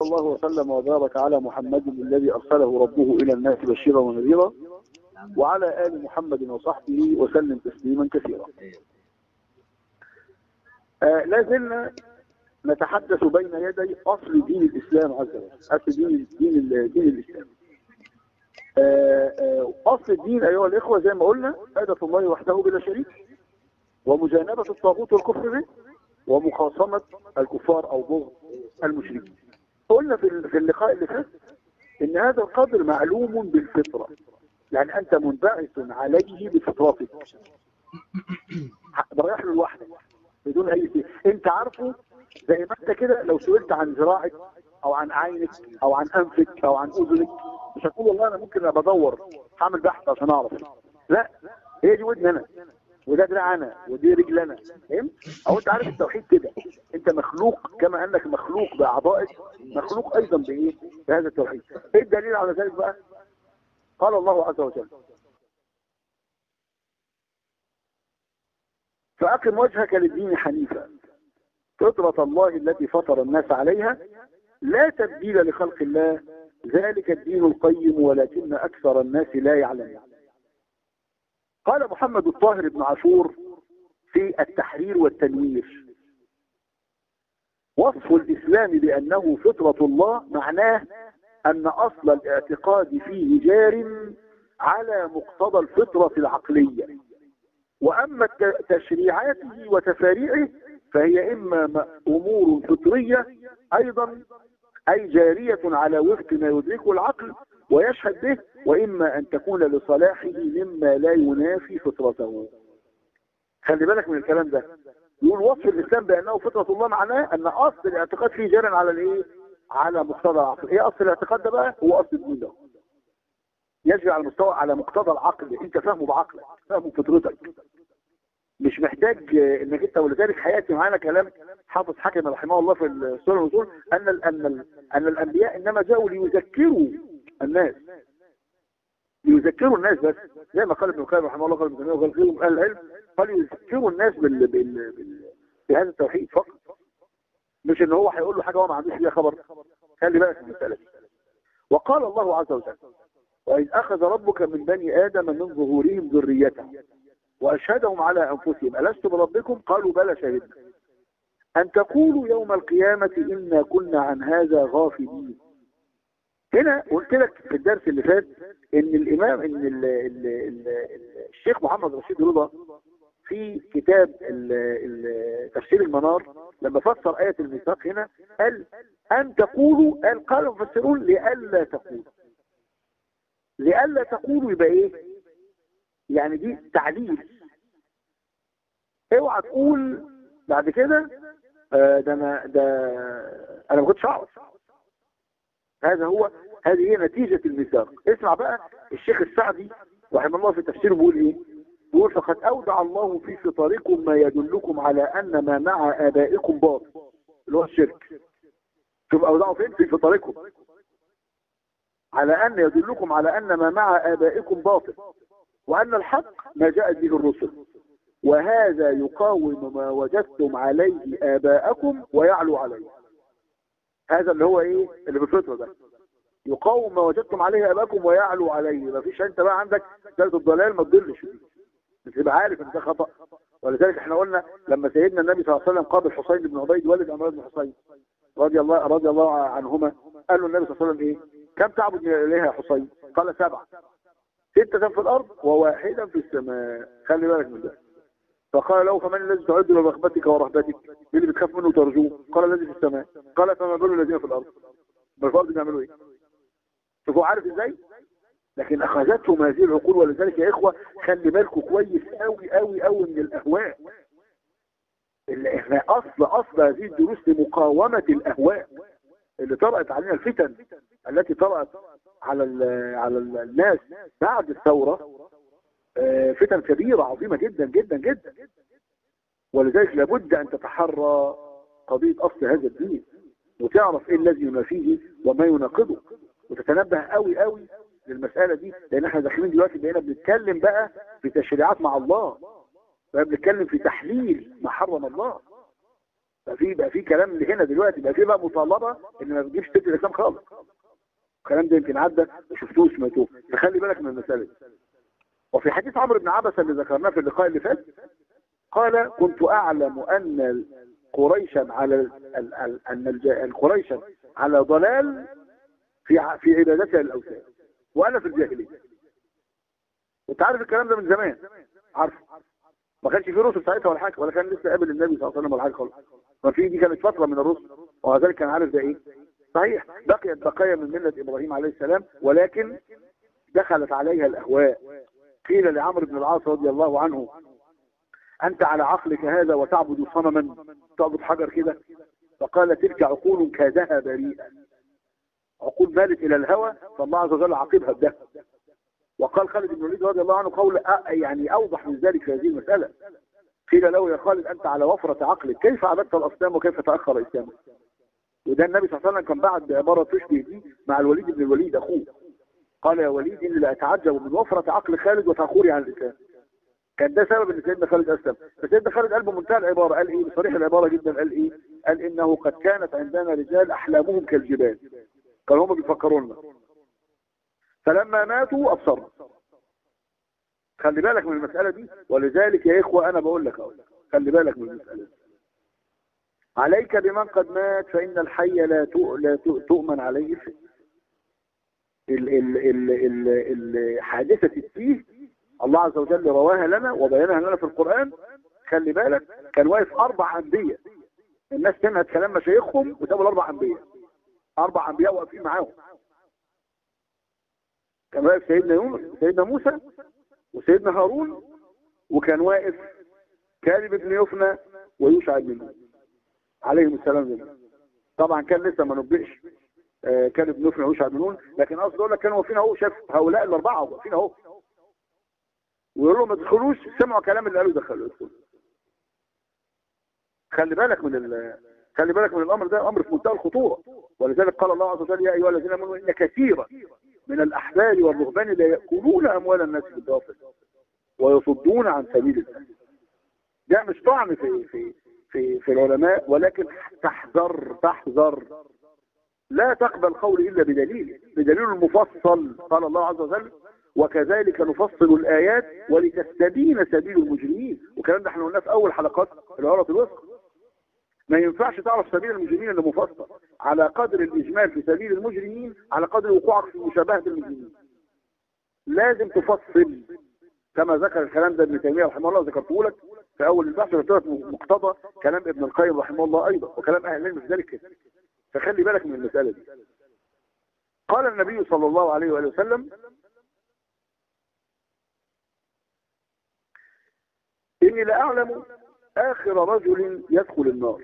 الله وسلم وبارك على محمد الذي أرسله ربه إلى الناس بشيرا ونذيرا وعلى آل محمد وصحبه وسلم تسليما كثيرا آه لا زلنا نتحدث بين يدي أصل دين الإسلام عز وجل أصل دين, دين, دين الإسلام آه آه أصل الدين أيها الإخوة زي ما قلنا عبادة الله وحده بلا شريك ومجانبة الطاغوت والكفر به ومخاصمة الكفار أو بغض المشركين قلنا في في اللقاء اللي فات ان هذا القدر معلوم بالفطرة يعني انت منبعث عليه بفطرتك رايح له لوحدك بدون اي شيء انت عارفه زي ما انت كده لو سئلت عن ذراعك او عن عينك او عن انفك او عن اذنك مش هتقول والله انا ممكن ابقى بدور هعمل بحث عشان اعرف لا هي دي ودن انا وده دراع انا ودي رجل انا فهمت او انت عارف التوحيد كده انت مخلوق كما انك مخلوق باعضائك مخلوق ايضا بايه بهذا التوحيد ايه الدليل على ذلك بقى قال الله عز وجل فأقم وجهك للدين حنيفا فطرة الله التي فطر الناس عليها لا تبديل لخلق الله ذلك الدين القيم ولكن أكثر الناس لا يعلمون قال محمد الطاهر بن عاشور في التحرير والتنوير وصف الإسلام بأنه فطرة الله معناه أن أصل الاعتقاد فيه جار على مقتضى الفطرة العقلية وأما تشريعاته وتفاريعه فهي إما أمور فطرية أيضا أي جارية على وفق ما يدركه العقل ويشهد به وإما أن تكون لصلاحه مما لا ينافي فطرته خلي بالك من الكلام ده يقول وصف الإسلام بأنه فطرة الله معناه أن أصل الاعتقاد فيه جارا على الإيه؟ على مقتضى العقل إيه أصل الاعتقاد ده بقى؟ هو أصل الدين ده يجري على المستوى على مقتضى العقل أنت فاهمه بعقلك فاهمه بفطرتك مش محتاج انك انت ولذلك هياتي معانا كلام حافظ حكم رحمه الله في السنه والوصول ان ال ان ال ان الانبياء انما جاءوا ليذكروا الناس ليذكروا الناس بس زي ما قال ابن القيم رحمه الله قال ابن تيميه وقال غيرهم اهل العلم قال يذكروا الناس بال بال بال بهذا التوحيد فقط مش ان هو هيقول له حاجه هو ما عندوش فيها خبر خلي بالك من المساله دي وقال الله عز وجل وإذ أخذ ربك من بني آدم من ظهورهم ذريتهم وأشهدهم على أنفسهم ألست بربكم قالوا بلى شهدنا أن تقولوا يوم القيامة إنا كنا عن هذا غافلين هنا قلت لك في الدرس اللي فات ان الامام ان ال ال ال الشيخ محمد رشيد رضا في كتاب تفسير المنار لما فسر آية الميثاق هنا قال أن تقولوا قال قال المفسرون لئلا تقولوا لئلا تقولوا يبقى ايه يعني دي تعليل اوعى تقول بعد كده آه ده انا ده انا ما كنتش اعرف هذا هو هذه هي نتيجة الميثاق اسمع بقى الشيخ السعدي رحمه الله في تفسيره بيقول ايه بيقول فقد اودع الله في فطركم ما يدلكم على ان ما مع ابائكم باطل اللي هو الشرك شوف اودعوا فين في فطركم على ان يدلكم على ان ما مع ابائكم باطل وأن الحق ما جاءت به الرسل وهذا يقاوم ما وجدتم عليه آباءكم ويعلو عليه هذا اللي هو ايه اللي بالفطرة ده يقاوم ما وجدتم عليه آباءكم ويعلو عليه ما فيش انت بقى عندك ثالث الضلال ما تضلش فيه تبقى عارف ان ده خطأ ولذلك احنا قلنا لما سيدنا النبي صلى الله عليه وسلم قابل حسين بن عبيد والد عمران بن حسين رضي الله رضي الله عنهما قال له النبي صلى الله عليه وسلم ايه كم تعبد اليها يا حسين قال سبعه ستة في الأرض وواحدا في السماء خلي بالك من ده فقال له فمن الذي تعد لرغبتك ورهبتك مين اللي بتخاف منه وترجوه قال الذي في السماء قال فما بال الذين في الأرض ما الأرض بيعملوا ايه شوفوا عارف ازاي لكن اخذتهم هذه العقول ولذلك يا اخوة خلي بالكم كويس قوي قوي قوي من الاهواء اللي احنا اصل اصل هذه الدروس لمقاومة الاهواء اللي طرأت علينا الفتن التي طرأت على على الناس بعد الثورة فتن كبيرة عظيمة جدا جدا جدا ولذلك لابد أن تتحرى قضية أصل هذا الدين وتعرف إيه الذي ينافيه وما يناقضه وتتنبه قوي قوي للمسألة دي لأن احنا داخلين دلوقتي بقينا بنتكلم بقى في تشريعات مع الله بقى بنتكلم في تحليل ما حرم الله بقى في بقى في كلام اللي هنا دلوقتي بقى في بقى مطالبه ان ما بتجيبش ست الاسلام خالص الكلام ده يمكن عدى ما شفتوش سمعتوه فخلي بالك من المساله دي وفي حديث عمرو بن عبس اللي ذكرناه في اللقاء اللي فات قال كنت اعلم ان قريشا على ال- ال- ان الج- قريشا على ضلال في ع- في عبادتها للاوثان وانا في الجاهليه انت عارف الكلام ده من زمان عارفه ما كانش في رسل ساعتها ولا حاجه ولا كان لسه قابل النبي صلى الله عليه وسلم ولا حاجه خالص ما في دي كانت فتره من الرسل ومع ذلك كان عارف ده ايه صحيح بقيت بقايا من مله ابراهيم عليه السلام ولكن دخلت عليها الاهواء قيل لعمرو بن العاص رضي الله عنه انت على عقلك هذا وتعبد صنما تعبد حجر كده فقال تلك عقول كادها بريئه عقول مالت الى الهوى فالله عز وجل عاقبها بده وقال خالد بن الوليد رضي الله عنه قول أ- يعني اوضح من ذلك في هذه المساله قيل له يا خالد انت على وفره عقلك كيف عبدت الاصنام وكيف تاخر اسلامك وده النبي صلى الله عليه وسلم كان بعد بعباره تشبه دي مع الوليد بن الوليد اخوه قال يا وليد اني لاتعجب من وفره عقل خالد وتاخري عن الاسلام كان ده سبب ان سيدنا خالد اسلم فسيدنا خالد قال بمنتهى العباره قال ايه بصريح العباره جدا قال ايه قال انه قد كانت عندنا رجال احلامهم كالجبال كانوا هم بيفكروا لنا فلما ماتوا ابصرنا خلي بالك من المساله دي ولذلك يا اخوه انا بقول لك اهو خلي بالك من المساله دي عليك بمن قد مات فان الحي لا تؤ- لا تؤ- تؤمن عليه الفتنه ال ال ال ال ال حادثه التيه الله عز وجل رواها لنا وبينها لنا في القرآن خلي بالك كان واقف أربع أنبياء الناس سمعت كلام مشايخهم وسابوا الأربع أنبياء أربع أنبياء واقفين معاهم كان واقف سيدنا يونس سيدنا موسى وسيدنا هارون وكان واقف كالب بن يفنى ويوشع بن نون عليهم السلام جميعا طبعا كان لسه ما نبئش آه، كالب بن يفنى ويوشع بن نون لكن قصدي اقول لك كانوا واقفين اهو شاف هؤلاء الاربعه واقفين اهو ويقول لهم ما تدخلوش سمعوا كلام اللي قالوا دخلوا يدخلوا خلي بالك من ال... خلي بالك من الامر ده امر في منتهى الخطوره ولذلك قال الله عز وجل يا ايها الذين امنوا ان كثيرا من الاحبار والرهبان لا ياكلون اموال الناس بالباطل ويصدون عن سبيل الله ده مش طعن في في في في العلماء ولكن تحذر تحذر لا تقبل قول الا بدليل بدليل المفصل قال الله عز وجل وكذلك نفصل الآيات ولتستبين سبيل المجرمين والكلام ده احنا قلناه في أول حلقات العرض الوسطى ما ينفعش تعرف سبيل المجرمين اللي مفصل على قدر الإجمال في سبيل المجرمين على قدر وقوعك في مشابهة المجرمين لازم تفصل كما ذكر الكلام ده ابن تيمية رحمه الله ذكرته لك في أول البحث وذكرت مقتضى كلام ابن القيم رحمه الله أيضا وكلام أهل العلم في ذلك كده فخلي بالك من المسألة دي قال النبي صلى الله عليه وآله وسلم إني لأعلم آخر رجل يدخل النار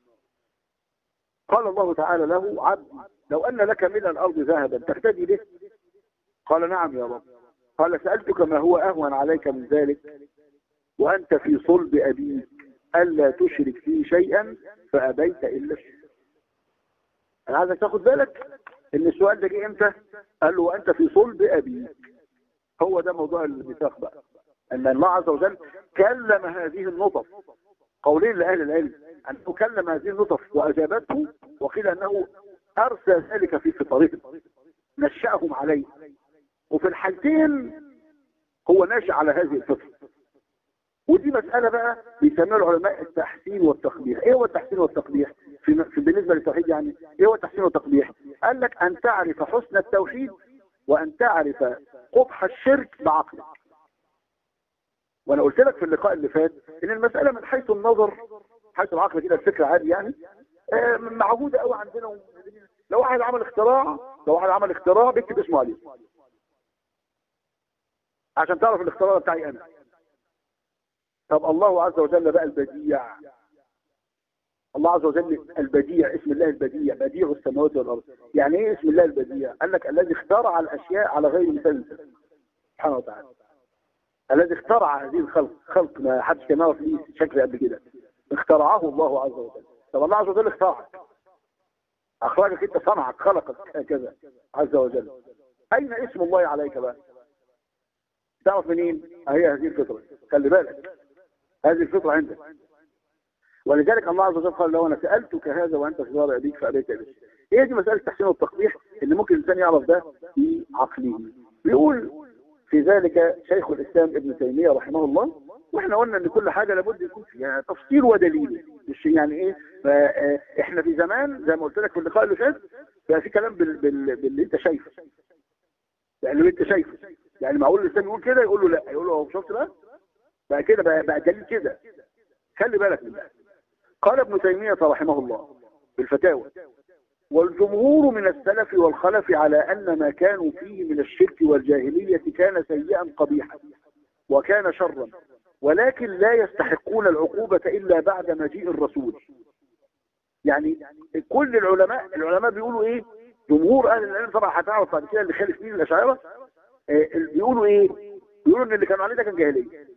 قال الله تعالى له عبدي لو أن لك من الأرض ذهبا تهتدي به قال نعم يا رب قال سألتك ما هو أهون عليك من ذلك وأنت في صلب أبيك ألا تشرك فيه شيئا فأبيت إلا الشرك أنا عايزك تاخد بالك إن السؤال ده جه إمتى قال له وأنت في صلب أبيك هو ده موضوع الميثاق بقى أن الله عز وجل كلم هذه النطف قولين لأهل العلم أنه كلم هذه النطف وأجابته وقيل أنه أرسى ذلك في فطرهم نشأهم عليه وفي الحالتين هو ناشئ على هذه الفطرة ودي مسألة بقى بيسميها العلماء التحسين والتقبيح ايه هو التحسين والتقبيح في, في بالنسبة للتوحيد يعني ايه هو التحسين والتقبيح قال لك ان تعرف حسن التوحيد وان تعرف قبح الشرك بعقلك وانا قلت لك في اللقاء اللي فات ان المسألة من حيث النظر حيث العقل كده الفكرة عادي يعني آه معهودة قوي عندنا لو واحد عمل اختراع لو واحد عمل اختراع بيكتب اسمه عليه عشان تعرف الاختراع بتاعي انا طب الله عز وجل بقى البديع الله عز وجل البديع اسم الله البديع بديع السماوات والارض يعني ايه اسم الله البديع قال لك الذي اخترع الاشياء على غير مثال سبحانه وتعالى الذي اخترع هذه الخلق خلق ما حدش كان يعرف ليه شكل قبل كده اخترعه الله عز وجل طب الله عز وجل اخترعك اخرجك انت صنعك خلقك هكذا عز وجل اين اسم الله عليك بقى تعرف منين هي هذه الفطره خلي بالك هذه الفطره عندك ولذلك الله عز وجل قال لو انا سالتك هذا وانت في ظهر ابيك فابيت اليه هي دي مساله التحسين والتقبيح اللي ممكن الانسان يعرف ده في عقله بيقول في ذلك شيخ الاسلام ابن تيميه رحمه الله واحنا قلنا ان كل حاجه لابد يكون فيها تفصيل ودليل مش يعني ايه احنا في زمان زي ما قلت لك في اللقاء اللي فات بقى في كلام بال... بال... باللي انت شايفه يعني اللي انت شايفه يعني معقول الانسان يقول كده يقول له لا يقول له هو شفت بقى بقى كده بقى, بقى دليل كده خلي بالك من ده قال ابن تيميه رحمه الله في الفتاوى والجمهور من السلف والخلف على أن ما كانوا فيه من الشرك والجاهلية كان سيئا قبيحا وكان شرا ولكن لا يستحقون العقوبة إلا بعد مجيء الرسول يعني كل العلماء العلماء بيقولوا ايه جمهور اهل العلم طبعا هتعرف بعد كده اللي خالف مين الاشاعره آه بيقولوا ايه بيقولوا ان اللي كانوا عليه ده كان جاهليه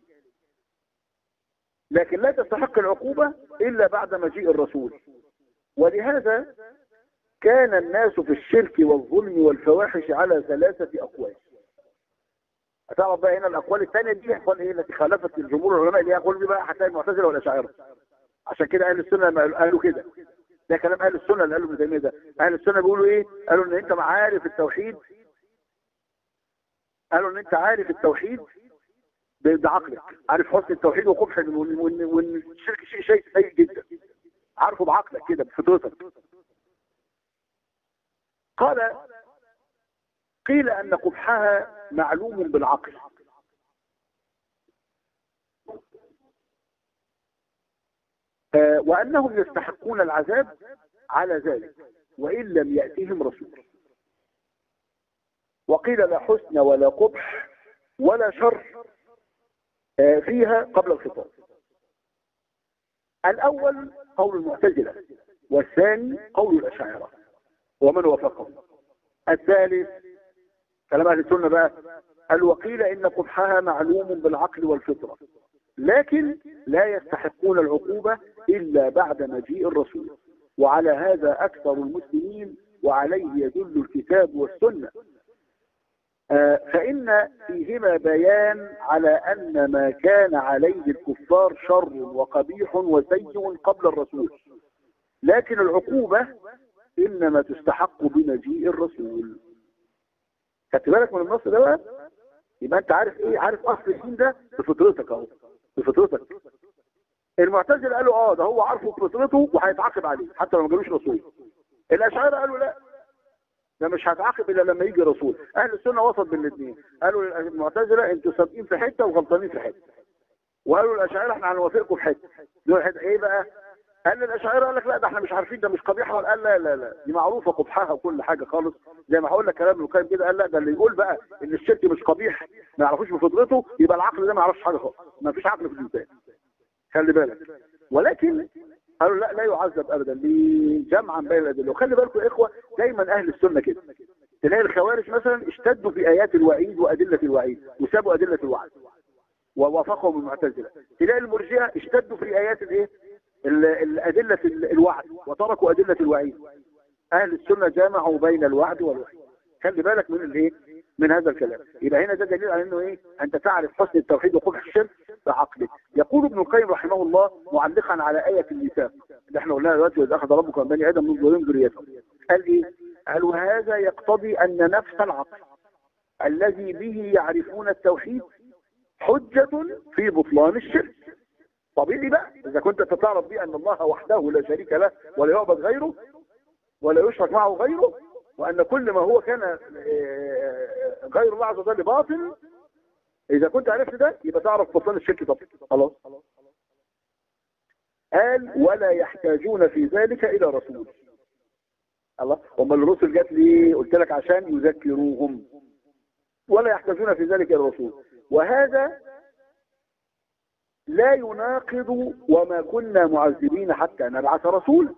لكن لا تستحق العقوبة إلا بعد مجيء الرسول ولهذا كان الناس في الشرك والظلم والفواحش على ثلاثة أقوال هتعرف بقى هنا الأقوال الثانية دي أقوال إيه التي خالفت الجمهور العلماء اللي هي أقوال دي بقى هتلاقي المعتزلة والأشاعرة عشان كده أهل السنة لما قالوا كده ده كلام أهل السنة اللي قالوا ابن تيمية ده أهل السنة بيقولوا إيه قالوا إن أنت عارف التوحيد قالوا إن أنت عارف التوحيد بعقلك عارف حسن التوحيد وقبح وان الشرك شيء شيء سيء جدا عارفه بعقلك كده بفطرتك قال قيل ان قبحها معلوم بالعقل آه وانهم يستحقون العذاب على ذلك وان لم ياتهم رسول وقيل لا حسن ولا قبح ولا شر فيها قبل الخطاب الأول قول المعتزلة والثاني قول الأشاعرة ومن وافقهم الثالث كلام أهل السنة بقى الوقيل إن قبحها معلوم بالعقل والفطرة لكن لا يستحقون العقوبة إلا بعد مجيء الرسول وعلى هذا أكثر المسلمين وعليه يدل الكتاب والسنة فإن فيهما بيان على أن ما كان عليه الكفار شر وقبيح وسيء قبل الرسول لكن العقوبة إنما تستحق بمجيء الرسول خدت بالك من النص ده بقى يبقى انت عارف ايه عارف اصل الدين ده بفطرتك اهو بفطرتك المعتزله قالوا اه ده هو عارفه بفطرته وهيتعاقب عليه حتى لو ما جالوش رسول الاشاعره قالوا لا ده مش هتعاقب الا لما يجي رسول اهل السنه وسط بين الاثنين قالوا المعتزله انتوا سابقين في حته وغلطانين في حته وقالوا الاشاعره احنا هنوافقكم في حته دول حته ايه بقى قال الاشاعره قال لك لا ده احنا مش عارفين ده مش قبيحه ولا قال لا لا لا دي معروفه قبحها وكل حاجه خالص زي ما هقول لك كلام ابن القيم كده قال لا ده اللي يقول بقى ان الشرك مش قبيح ما يعرفوش بفطرته يبقى العقل ده ما يعرفش حاجه خالص ما فيش عقل في الانسان خلي بالك ولكن قالوا لا لا يعذب ابدا لجمعا بين الادله وخلي بالكم يا اخوه دايما اهل السنه كده تلاقي الخوارج مثلا اشتدوا في ايات الوعيد وادله الوعيد وسابوا ادله الوعد ووافقهم المعتزله تلاقي المرجئه اشتدوا في ايات الايه الادله الوعد وتركوا ادله الوعيد اهل السنه جمعوا بين الوعد والوعيد خلي بالك من الايه من هذا الكلام يبقى هنا ده دليل على انه ايه انت تعرف حسن التوحيد وقبح الشرك بعقلك يقول ابن القيم رحمه الله معلقا على آية الميثاق اللي احنا قلناها دلوقتي واذا اخذ ربك من بني ادم من ظلم ذريتهم قال ايه قال وهذا يقتضي ان نفس العقل الذي به يعرفون التوحيد حجة في بطلان الشرك طبيعي بقى اذا كنت تعرف بيه ان الله وحده لا شريك له ولا يعبد غيره ولا يشرك معه غيره وان كل ما هو كان غير الله عز وجل باطل اذا كنت عرفت ده يبقى تعرف بطلان الشرك طبعا خلاص قال ولا يحتاجون في ذلك الى رسول الله هم الرسل جات لي قلت لك عشان يذكروهم ولا يحتاجون في ذلك الى رسول وهذا لا يناقض وما كنا معذبين حتى نبعث رسولا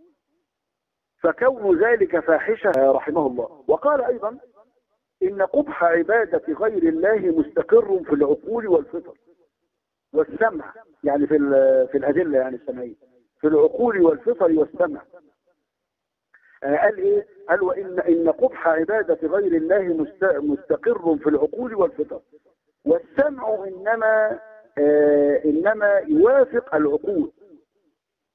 فكون ذلك فاحشة رحمه الله وقال أيضا إن قبح عبادة غير الله مستقر في العقول والفطر والسمع يعني في في الأدلة يعني السمعية في العقول والفطر والسمع قال إيه؟ قال وإن إن قبح عبادة غير الله مستقر في العقول والفطر والسمع إنما آه إنما يوافق العقول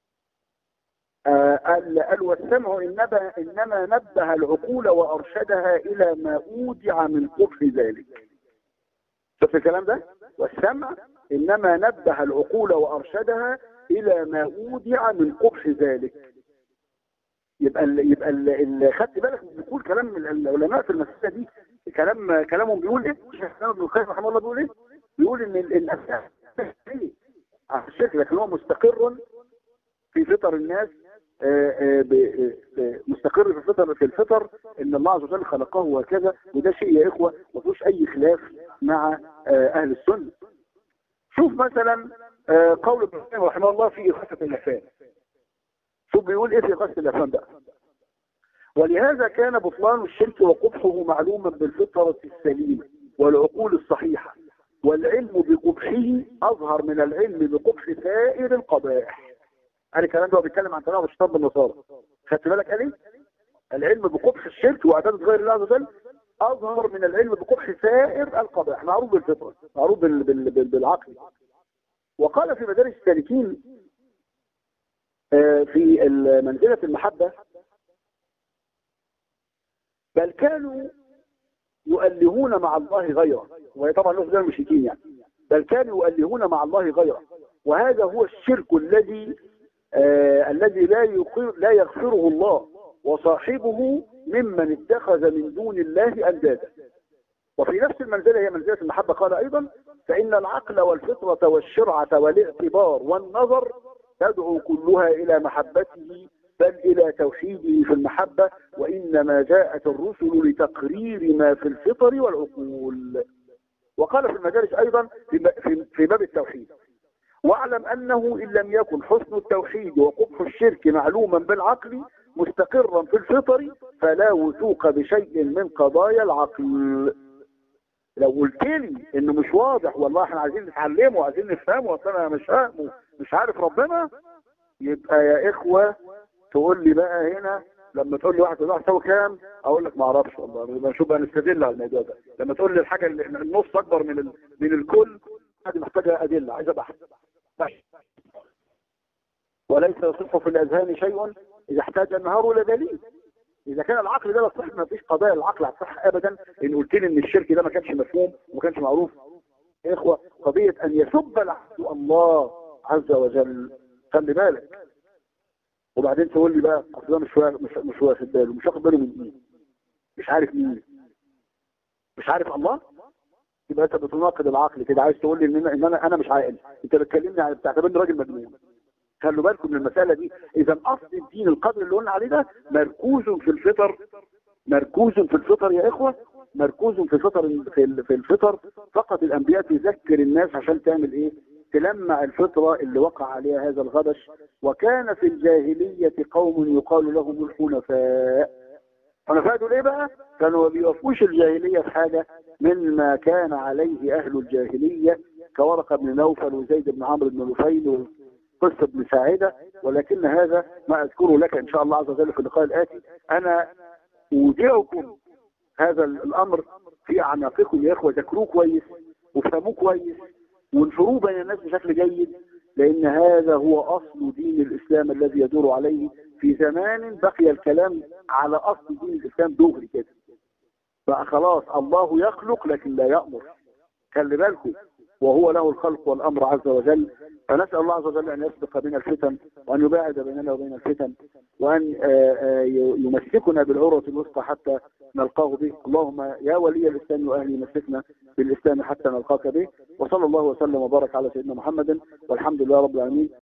آه، قال قال والسمع إنما, إنما نبه العقول وأرشدها إلى ما أودع من قبح ذلك شوف الكلام ده والسمع إنما نبه العقول وأرشدها إلى ما أودع من قبح ذلك يبقى ال يبقى ال خدت بالك بيقول كلام العلماء في المسألة دي كلام كلامهم بيقول ايه؟ الشيخ ابن القيم رحمه الله بيقول ايه؟ بيقول ان الاسئله على الشكل لكن هو مستقر في فطر الناس مستقر في الفطر في الفطر ان الله عز وجل خلقه وكذا وده شيء يا اخوه ما فيهوش اي خلاف مع اهل السنه شوف مثلا قول ابن القيم رحمه الله في اغاثه اللسان شوف بيقول ايه في اغاثه اللسان ده ولهذا كان بطلان الشرك وقبحه معلوما بالفطره السليمه والعقول الصحيحه والعلم بقبحه اظهر من العلم بقبح سائر القبائح قال الكلام ده بيتكلم عن تناول الشيطان بالنصارى خدت بالك قال ايه العلم بقبح الشرك وعباده غير الله عز وجل اظهر من العلم بقبح سائر القبائح معروف بالفطره معروف بال بال بال بالعقل وقال في مدارس السالكين في منزله المحبه بل كانوا يؤلهون مع الله غيره وهي طبعا له زي المشركين يعني بل كانوا يؤلهون مع الله غيره وهذا هو الشرك الذي آه الذي لا يقر لا يغفره الله وصاحبه ممن اتخذ من دون الله اندادا وفي نفس المنزله هي منزله المحبه قال ايضا فان العقل والفطره والشرعه والاعتبار والنظر تدعو كلها الى محبته بل إلى توحيده في المحبة وإنما جاءت الرسل لتقرير ما في الفطر والعقول وقال في المدارس أيضا في باب التوحيد واعلم أنه إن لم يكن حسن التوحيد وقبح الشرك معلوما بالعقل مستقرا في الفطر فلا وثوق بشيء من قضايا العقل لو قلت لي انه مش واضح والله احنا عايزين نتعلمه وعايزين نفهمه اصل انا مش فاهمه مش عارف ربنا يبقى يا اخوه تقول لي بقى هنا لما تقول لي واحد واحد تساوي كام اقول لك ما اعرفش والله لما نشوف بقى نستدل على الموضوع ده لما تقول لي الحاجه اللي النص اكبر من ال... من الكل هذه محتاجه ادله عايزه بحث وليس يصح في الاذهان شيء اذا احتاج النهار الى دليل اذا كان العقل ده صح ما فيش قضايا العقل هتصح ابدا ان قلت لي ان الشرك ده ما كانش مفهوم وما كانش معروف يا اخوه قضيه ان يسب العبد الله عز وجل خلي بالك وبعدين تقول لي بقى اصل ده مش مش مش واخد باله مش واخد باله من مين مش عارف مين مش عارف الله يبقى انت بتناقض العقل كده عايز تقول لي ان انا ان انا, أنا مش عاقل انت بتكلمني عن بتعتبرني راجل مجنون خلوا بالكم من المساله دي اذا اصل الدين القدر اللي قلنا عليه ده مركوز في الفطر مركوز في الفطر يا اخوه مركوز في الفطر في الفطر فقط الانبياء تذكر الناس عشان تعمل ايه تلمع الفطرة اللي وقع عليها هذا الغبش وكان في الجاهلية قوم يقال لهم الحنفاء حنفاء دول ايه بقى كانوا ما بيوفوش الجاهلية في حاجة مما كان عليه اهل الجاهلية كورقة بن نوفل وزيد بن عمرو بن نفيل وقصة بن ساعدة ولكن هذا ما اذكره لك ان شاء الله عز وجل في اللقاء الاتي انا اودعكم هذا الامر في اعناقكم يا اخوة ذكروه كويس وفهموه كويس وانشروه بين الناس بشكل جيد لان هذا هو اصل دين الاسلام الذي يدور عليه في زمان بقي الكلام على اصل دين الاسلام دغري كده بقى خلاص الله يخلق لكن لا يأمر خلي بالكم وهو له الخلق والامر عز وجل فنسأل الله عز وجل ان يسبق بنا الفتن وان يباعد بيننا وبين الفتن وان يمسكنا بالعروة الوسطى حتى نلقاه به اللهم يا ولي الاسلام واهلي مسكنا بالاسلام حتى نلقاك به وصلى الله وسلم وبارك على سيدنا محمد والحمد لله رب العالمين